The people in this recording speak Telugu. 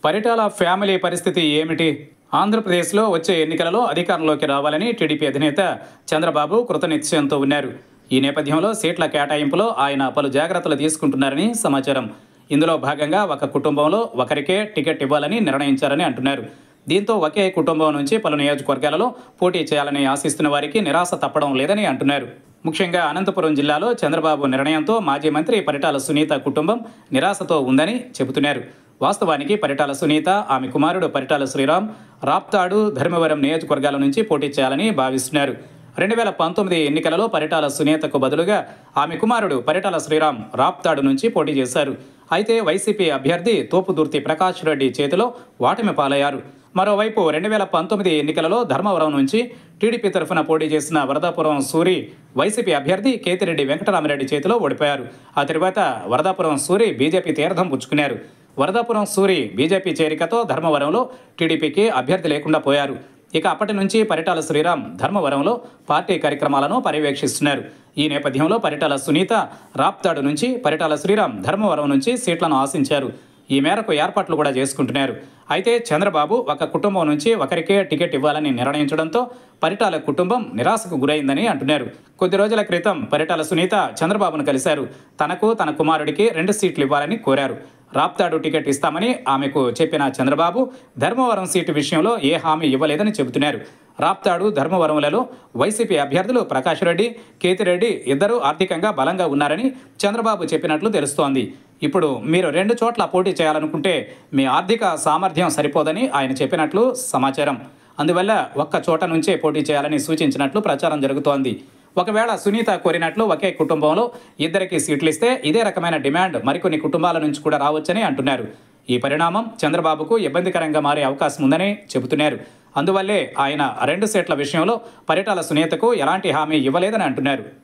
పరిటాల ఫ్యామిలీ పరిస్థితి ఏమిటి ఆంధ్రప్రదేశ్లో వచ్చే ఎన్నికలలో అధికారంలోకి రావాలని టీడీపీ అధినేత చంద్రబాబు కృతనిశ్చయంతో ఉన్నారు ఈ నేపథ్యంలో సీట్ల కేటాయింపులో ఆయన పలు జాగ్రత్తలు తీసుకుంటున్నారని సమాచారం ఇందులో భాగంగా ఒక కుటుంబంలో ఒకరికే టికెట్ ఇవ్వాలని నిర్ణయించారని అంటున్నారు దీంతో ఒకే కుటుంబం నుంచి పలు నియోజకవర్గాలలో పోటీ చేయాలని ఆశిస్తున్న వారికి నిరాశ తప్పడం లేదని అంటున్నారు ముఖ్యంగా అనంతపురం జిల్లాలో చంద్రబాబు నిర్ణయంతో మాజీ మంత్రి పరిటాల సునీత కుటుంబం నిరాశతో ఉందని చెబుతున్నారు వాస్తవానికి పరిటాల సునీత ఆమె కుమారుడు పరిటాల శ్రీరామ్ రాప్తాడు ధర్మవరం నియోజకవర్గాల నుంచి పోటీ చేయాలని భావిస్తున్నారు రెండు వేల పంతొమ్మిది ఎన్నికలలో పరిటాల సునీతకు బదులుగా ఆమె కుమారుడు పరిటాల శ్రీరామ్ రాప్తాడు నుంచి పోటీ చేశారు అయితే వైసీపీ అభ్యర్థి తోపుదుర్తి ప్రకాష్ రెడ్డి చేతిలో ఓటమి పాలయ్యారు మరోవైపు రెండు వేల పంతొమ్మిది ఎన్నికలలో ధర్మవరం నుంచి టీడీపీ తరఫున పోటీ చేసిన వరదాపురం సూరి వైసీపీ అభ్యర్థి కేతిరెడ్డి వెంకటరామరెడ్డి చేతిలో ఓడిపోయారు ఆ తర్వాత వరదాపురం సూరి బీజేపీ తీర్థం పుచ్చుకున్నారు వరదాపురం సూరి బీజేపీ చేరికతో ధర్మవరంలో టీడీపీకి అభ్యర్థి లేకుండా పోయారు ఇక అప్పటి నుంచి పరిటాల శ్రీరామ్ ధర్మవరంలో పార్టీ కార్యక్రమాలను పర్యవేక్షిస్తున్నారు ఈ నేపథ్యంలో పరిటాల సునీత రాప్తాడు నుంచి పరిటాల శ్రీరామ్ ధర్మవరం నుంచి సీట్లను ఆశించారు ఈ మేరకు ఏర్పాట్లు కూడా చేసుకుంటున్నారు అయితే చంద్రబాబు ఒక కుటుంబం నుంచి ఒకరికే టికెట్ ఇవ్వాలని నిర్ణయించడంతో పరిటాల కుటుంబం నిరాశకు గురైందని అంటున్నారు కొద్ది రోజుల క్రితం పరిటాల సునీత చంద్రబాబును కలిశారు తనకు తన కుమారుడికి రెండు సీట్లు ఇవ్వాలని కోరారు రాప్తాడు టికెట్ ఇస్తామని ఆమెకు చెప్పిన చంద్రబాబు ధర్మవరం సీటు విషయంలో ఏ హామీ ఇవ్వలేదని చెబుతున్నారు రాప్తాడు ధర్మవరంలలో వైసీపీ అభ్యర్థులు ప్రకాష్ రెడ్డి కేతిరెడ్డి ఇద్దరూ ఆర్థికంగా బలంగా ఉన్నారని చంద్రబాబు చెప్పినట్లు తెలుస్తోంది ఇప్పుడు మీరు రెండు చోట్ల పోటీ చేయాలనుకుంటే మీ ఆర్థిక సామర్థ్యం సరిపోదని ఆయన చెప్పినట్లు సమాచారం అందువల్ల ఒక్క చోట నుంచే పోటీ చేయాలని సూచించినట్లు ప్రచారం జరుగుతోంది ఒకవేళ సునీత కోరినట్లు ఒకే కుటుంబంలో ఇద్దరికి సీట్లు ఇస్తే ఇదే రకమైన డిమాండ్ మరికొన్ని కుటుంబాల నుంచి కూడా రావచ్చని అంటున్నారు ఈ పరిణామం చంద్రబాబుకు ఇబ్బందికరంగా మారే అవకాశం ఉందని చెబుతున్నారు అందువల్లే ఆయన రెండు సీట్ల విషయంలో పరిటాల సునీతకు ఎలాంటి హామీ ఇవ్వలేదని అంటున్నారు